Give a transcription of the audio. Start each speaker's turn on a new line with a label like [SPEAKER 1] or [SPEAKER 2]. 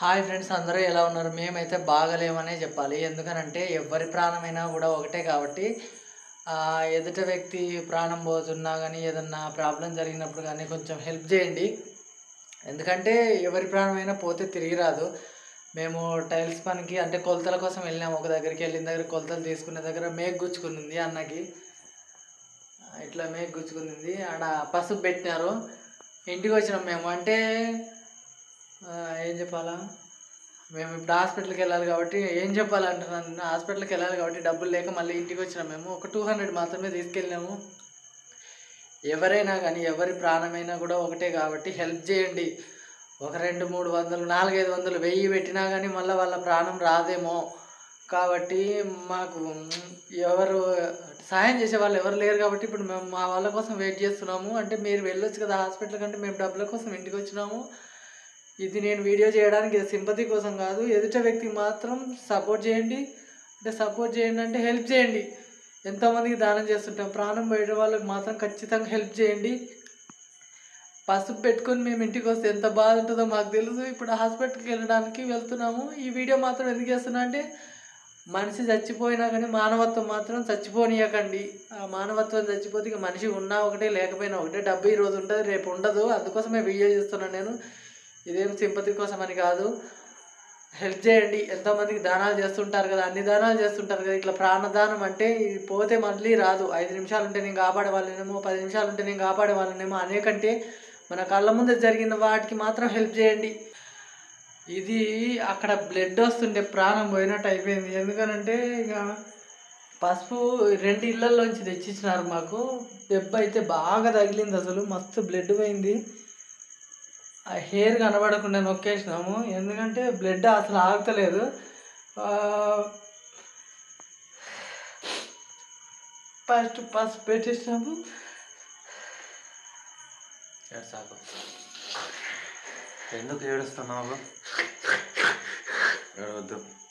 [SPEAKER 1] hi friends అందరూ ఎలా ఉన్నారు మేమైతే బాగలేమనే చెప్పాలి ఎందుకనంటే ఎవరి ప్రాణమైనా కూడా ఒకటే కాబట్టి ఆ, ఎదుట వ్యక్తి ప్రాణం పోతున్నా కానీ ఏదన్నా ప్రాబ్లం జరిగినప్పుడు కానీ కొంచెం హెల్ప్ చేయండి ఎందుకంటే ఎవరి ప్రాణమైనా పోతే తిరిగి రాదు మేము టైల్స్ పనికి అంటే కొలతల కోసం వెళ్ళినాము ఒక దగ్గరికి వెళ్ళిన దగ్గర కొలతలు తీసుకునే దగ్గర మేక్ గుచ్చుకునింది అన్నకి ఇట్లా మేక్ గుచ్చుకునింది ఆడ పసుపు పెట్టినారు ఇంటికి వచ్చినాం మేము అంటే ఆ, ఏం చెప్పాలా మేము ఇప్పుడు హాస్పిటల్కి వెళ్ళాలి కాబట్టి ఏం చెప్పాలంటున్నాను హాస్పిటల్కి వెళ్ళాలి కాబట్టి డబ్బులు లేక మళ్ళీ ఇంటికి వచ్చినాం మేము ఒక టూ హండ్రెడ్ మాత్రమే తీసుకెళ్ళాము ఎవరైనా కానీ ఎవరి ప్రాణమైనా కూడా ఒకటే కాబట్టి హెల్ప్ చేయండి ఒక రెండు మూడు వందలు నాలుగైదు వందలు వెయ్యి పెట్టినా కానీ మళ్ళీ వాళ్ళ ప్రాణం రాదేమో కాబట్టి మాకు ఎవరు సాయం చేసే వాళ్ళు ఎవరు లేరు కాబట్టి ఇప్పుడు మేము మా వాళ్ళ కోసం వెయిట్ చేస్తున్నాము అంటే మీరు వెళ్ళొచ్చు కదా హాస్పిటల్ కంటే మేము డబ్బుల కోసం ఇంటికి వచ్చినాము ఇది నేను వీడియో చేయడానికి సింపతి కోసం కాదు ఎదుట వ్యక్తికి మాత్రం సపోర్ట్ చేయండి అంటే సపోర్ట్ చేయండి అంటే హెల్ప్ చేయండి ఎంతోమందికి దానం చేస్తుంటాం ప్రాణం పోయే వాళ్ళకి మాత్రం ఖచ్చితంగా హెల్ప్ చేయండి పసుపు పెట్టుకొని మేము ఇంటికి వస్తే ఎంత బాధ ఉంటుందో మాకు తెలుసు ఇప్పుడు హాస్పిటల్కి వెళ్ళడానికి వెళ్తున్నాము ఈ వీడియో మాత్రం ఎందుకు చేస్తున్నా అంటే మనిషి చచ్చిపోయినా కానీ మానవత్వం మాత్రం చచ్చిపోనీయకండి ఆ మానవత్వం చచ్చిపోతే ఇక మనిషి ఉన్నా ఒకటే లేకపోయినా ఒకటే డబ్బు ఈ రోజు ఉంటుంది రేపు ఉండదు అందుకోసమే వీడియో చేస్తున్నాను నేను ఇదేం సింపతి కోసం అని కాదు హెల్ప్ చేయండి ఎంతోమందికి దానాలు చేస్తుంటారు కదా అన్ని దానాలు చేస్తుంటారు కదా ఇట్లా ప్రాణదానం అంటే ఇది పోతే మళ్ళీ రాదు ఐదు నిమిషాలు ఉంటే నేను కాపాడే వాళ్ళనేమో పది నిమిషాలు ఉంటే నేను కాపాడే వాళ్ళనేమో అనేకంటే మన కళ్ళ ముందు జరిగిన వాటికి మాత్రం హెల్ప్ చేయండి ఇది అక్కడ బ్లడ్ వస్తుంటే ప్రాణం పోయినట్టు అయిపోయింది ఎందుకనంటే ఇక పసుపు రెండు ఇళ్ళల్లోంచి తెచ్చిచ్చినారు మాకు దెబ్బ అయితే బాగా తగిలింది అసలు మస్తు బ్లడ్ పోయింది ఆ హెయిర్ కనబడకుండా నొక్కేసినాము ఎందుకంటే బ్లడ్ అసలు ఆగుతలేదు ఆ, ఫస్ట్ పసుపు పెట్టేసినాము
[SPEAKER 2] సాకు ఎందుకు ఏడుస్తున్నావు ఏడవద్దు